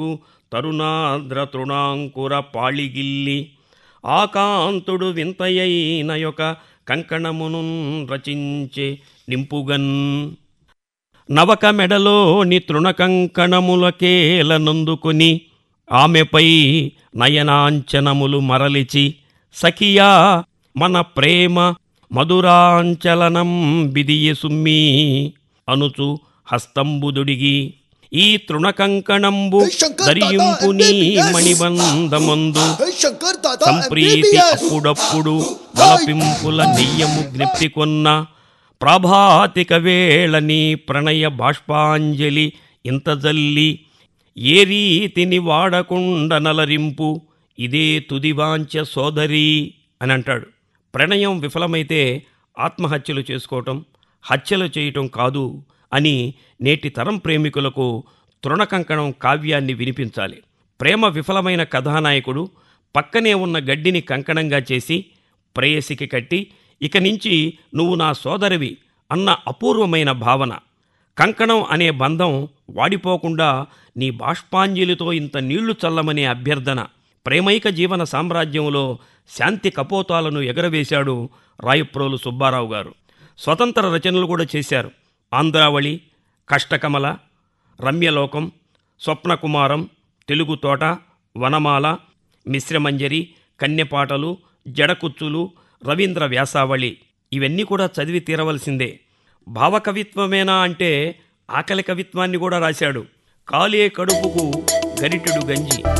తరుణాద్ర తృణాంకుర పాళిగిల్లి ఆకాంతుడు వింతయైన యొక్క కంకణమును రచించే నింపుగన్ నవక మెడలోని తృణకంకణములకేలనందుకుని ఆమెపై నయనాంచనములు మరలిచి సఖియా మన ప్రేమ మధురాంచలనం బిదియ సుమ్మి అనుచు హస్తంబుదుడిగి ఈ తృణకంకణంబు హే శంకర్ దరియింపు దాదా, నీ MBBS. మణిబంధమందు హే శంకర్ దాదా సంప్రీతి MBBS. అప్పుడప్పుడు వలపింపుల నెయ్యము జ్ఞప్తికొన్న ప్రభాతిక వేళ నీ ప్రణయ బాష్పాంజలి ఇంత జల్లి ఏ రీతిని వాడకుండ నలరింపు ఇదే తుదివాంచ సోదరి అని అంటాడు ప్రణయం విఫలమైతే ఆత్మహత్యలు చేసుకోవటం హత్యలు చేయటం కాదు అని నేటి తరం ప్రేమికులకు తృణకంకణం కావ్యాన్ని వినిపించాలి ప్రేమ విఫలమైన కథానాయకుడు పక్కనే ఉన్న గడ్డిని కంకణంగా చేసి ప్రేయసికి కట్టి ఇక నుంచి నువ్వు నా సోదరివి అన్న అపూర్వమైన భావన కంకణం అనే బంధం వాడిపోకుండా నీ బాష్పాంజలితో ఇంత నీళ్లు చల్లమనే అభ్యర్థన ప్రేమైక జీవన సామ్రాజ్యంలో శాంతి కపోతాలను ఎగరవేశాడు రాయప్రోలు సుబ్బారావు గారు స్వతంత్ర రచనలు కూడా చేశారు ఆంధ్రావళి కష్టకమల రమ్యలోకం స్వప్నకుమారం తెలుగు తోట వనమాల మిశ్రమంజరి కన్యపాటలు జడకుచ్చులు రవీంద్ర వ్యాసావళి ఇవన్నీ కూడా చదివి తీరవలసిందే భావకవిత్వమేనా అంటే ఆకలి కవిత్వాన్ని కూడా రాశాడు కాలే కడుపుకు గరిటెడు గంజి